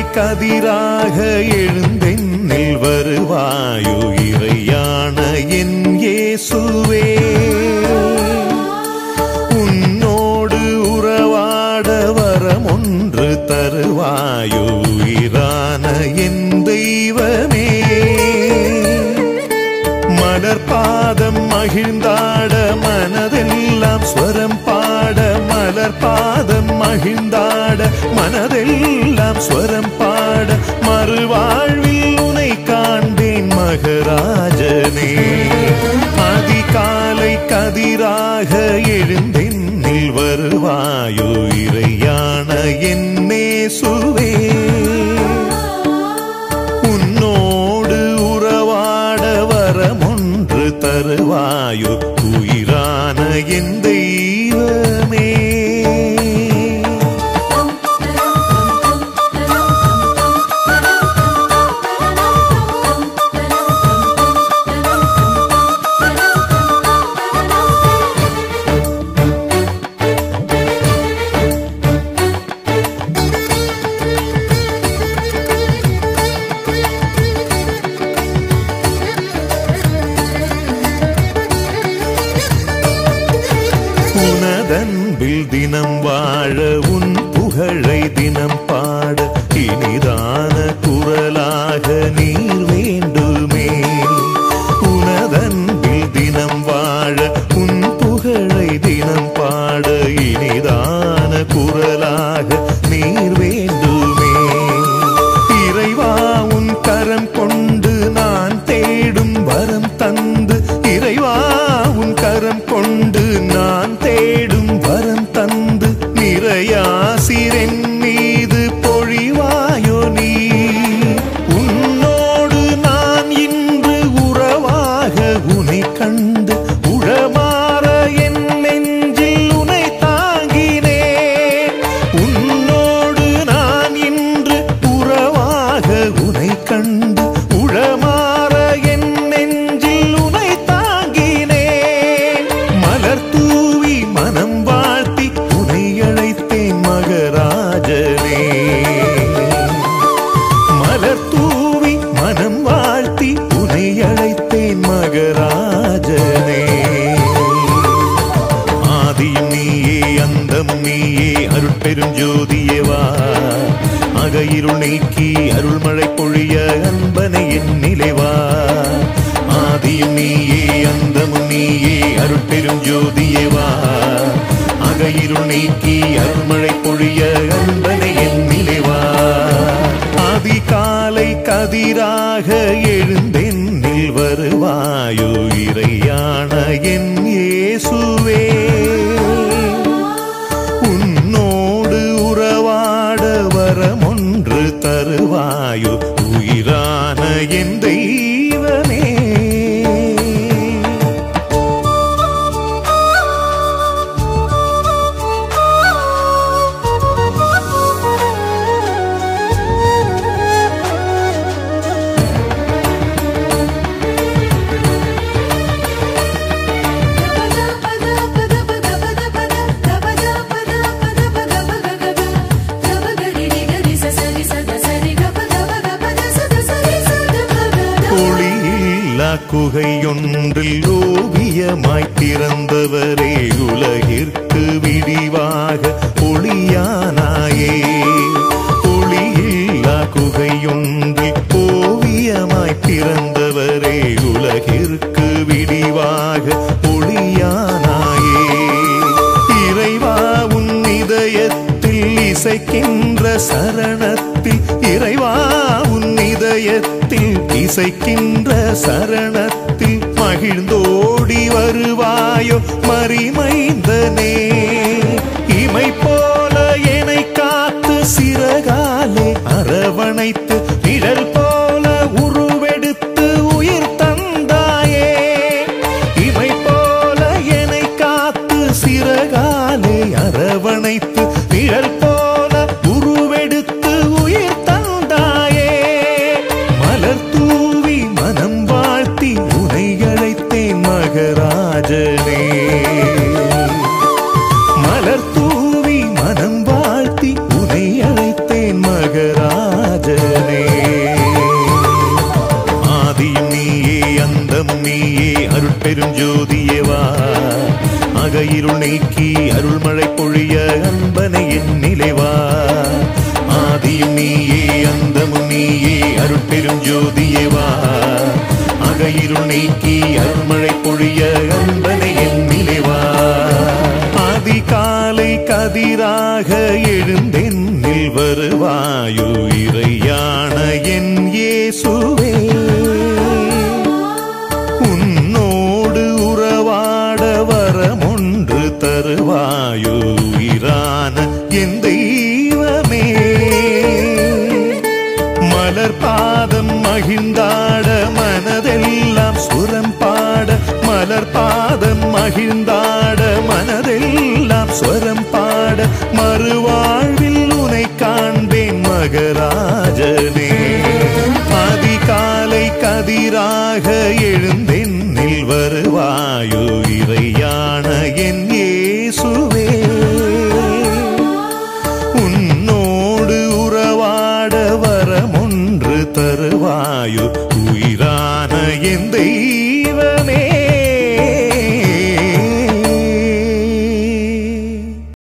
கதிராக எழுந்தென்னில் வருவாயோ இறையான என் இயேசுவே உன்னோடு உறவாட வரம் ஒன்று தருவாயோ உயிரான என் தெய்வமே மலர் பாதம் மகிழ்ந்தாட மனதெல்லாம் ஸ்வரம் பாட மலர் பாதம் மகிழ்ந்தாட மனதெல்லாம் ஸ்வரம் பாட மறுவாழ்வில் உனை காண்பேன் மகராஜனே அதிகாலை கதிராக எழுந்தென்னில் வருவாயோ இறையான என்னே சுவே உன்னோடு உறவாட வரம் ஒன்று தருவாயோ உயிரான என் தெய்வமே உனதன்பில் தினம் வாழ உன் புகழை தினம் பாட இனிதான குரலாக நீர் வேண்டுமே உனதன்பில் தினம் வாழ உன் புகழை தினம் பாட இனிதான குரலாக நீர் வேண்டுமே இறைவா உன் கரம் கொண்டு நான் தேடும் வரம் தந்து இறைவா உன் கரம் கொண்டு நான் தேடும் வரம் தந்து நிறையாசிரென் மீது பொழிவாயோ நீ உன்னோடு நான் இன்று உறவாக உனை கண்டு உளமாற என் நெஞ்சில் உனை தாங்கினேன் உன்னோடு நான் இன்று உறவாக உனை கண்டு உளமாற என் நெஞ்சில் உனை தாங்கினேன் மலர் தூவி மனம் வாழ்த்தி உனை அழைத்தேன் மகராஜனே மலர் தூவி மனம் வாழ்த்தி உனை அழைத்தேன் மகராஜனே ஆதியும் நீயே அந்தமும் நீயே அருட்பெரும் ஜோதியவா அகையிருள் நீக்கி அருள்மழை பொழிய அன்பனை என் நிலைவா ஆதியும் நீயே அந்தமும் நீயே அருட்பெரும் ஜோதியவா அகையிருள் நீக்கி அருள்மழை பொழிய அன்பனை என் நிலைவா அதிகாலை கதிராக எழுந்தென்னில் வருவாயோ இறையான என் இயேசுவே உன்னோடு உறவாட வரம் ஒன்று தருவாயோ உயிரான என் தெய்வமே ஒளியில்லா குகையொன்றில் ஓவியமாய் பிறந்தவரே உலகிற்கு விடிவாக ஒளியானாயே ஒளியில்லா குகையொன்றில் ஓவியமாய் பிறந்தவரே உலகிற்கு விடிவாக ஒளியானாயே இறைவா உன் இதயத்தில் இசைக்கின்ற சரணத்தில் இறைவா உன் இதயத்தில் இசைக்கின்ற சரணத்தில் மகிழ்ந்தோடி வருவாயோ மறிமைந்தனே இமை போல என்னை காத்து சிறகாலே அரவணைத்து நிழல் போல உருவெடுத்து உயிர் தந்தாயே இமை போல என்னை காத்து சிறகாலே அரவணைத்து நிழல் போல உருவெடுத்து உயிர் தந்தாயே மலர் தூவி மனம் வாழ்த்தி உனை அழைத்தேன் மகராஜனே மலர் தூவி மனம் வாழ்த்தி உனை அழைத்தேன் மகராஜனே அகையிருள் நீக்கி அருள்மழை பொழிய அன்பனை என் நிலைவா ஆதியும் நீயே அந்தமும் நீயே அருட்பெரும் ஜோதியே வா அகையிருள் நீக்கி அருள்மழை பொழிய அன்பனை என் நிலைவா அதிகாலை கதிராக எழுந்தென்னில் வருவாயோ இறையான என் இயேசுவே உன்னோடு உறவாட வரமொன்று தருவாயோ உயிரான என் தெய்வமே மலர் பாதம் மகிழ்ந்தாட மனதெல்லாம் சுரம் பாட மலர் பாதம் மகிழ்ந்தாட மனதெல்லாம் ஸ்வரம் பாட மறுவாழ்வில் உனை காண்பேன் மகராஜனே அதிகாலை கதிராக எழுந்தென்னில் வருவாயோ இறையான என் இயேசுவே உன்னோடு உறவாட வரமொன்று தருவாயோ உயிரான என் தெய்வமே